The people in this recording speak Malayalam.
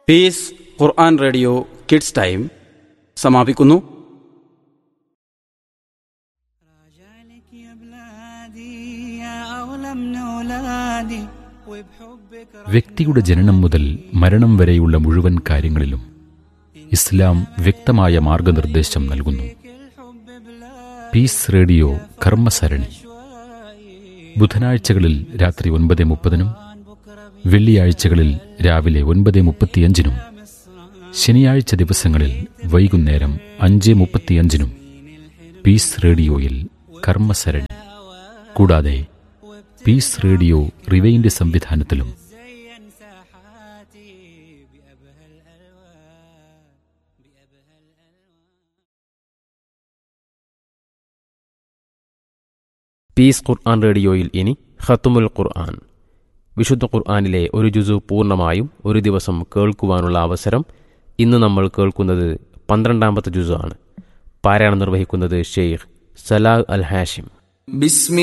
piece Quran radio kids time സമാപിക്കുന്നു راجعلك يا بلادي يا أغلى من أولادي وبحبك വ്യക്തിയുടെ ജനനം മുതൽ മരണം വരെയുള്ള മുഴുവൻ കാര്യങ്ങളിലും ഇസ്ലാം വ്യക്തമായ മാർഗനിർദ്ദേശം നൽകുന്നു الحب بلا പീസ് റേഡിയോ കർമ്മസരണി ബുധനാഴ്ചകളിൽ രാത്രി ഒൻപത് മുപ്പതിനും വെള്ളിയാഴ്ചകളിൽ രാവിലെ ഒൻപത് മുപ്പത്തിയഞ്ചിനും ശനിയാഴ്ച ദിവസങ്ങളിൽ വൈകുന്നേരം അഞ്ച് മുപ്പത്തിയഞ്ചിനും പീസ് റേഡിയോയിൽ കർമ്മസരണി കൂടാതെ പീസ് റേഡിയോ റിവൈൻഡ് സംവിധാനത്തിലും زين ساحاتي بأبهى الألوان بأبهى الألوان പീസ് ഖുർആൻ റേഡിയോയിൽ ഇനി ഖത്തുമുൽ ഖുർആൻ വിശുദ്ധ ഖുർആനിലെ ഒരു ജുസു പൂർണ്ണമായും ഒരു ദിവസം കേൾക്കുവാനുള്ള അവസരം ഇന്ന് നമ്മൾ കേൾക്കുന്നത് പന്ത്രണ്ടാമത്തെ ജുസു ആണ് പാരായണം നിർവഹിക്കുന്നത് ഷെയ്ഖ് സലാഹ് അൽ ഹാഷിം بسم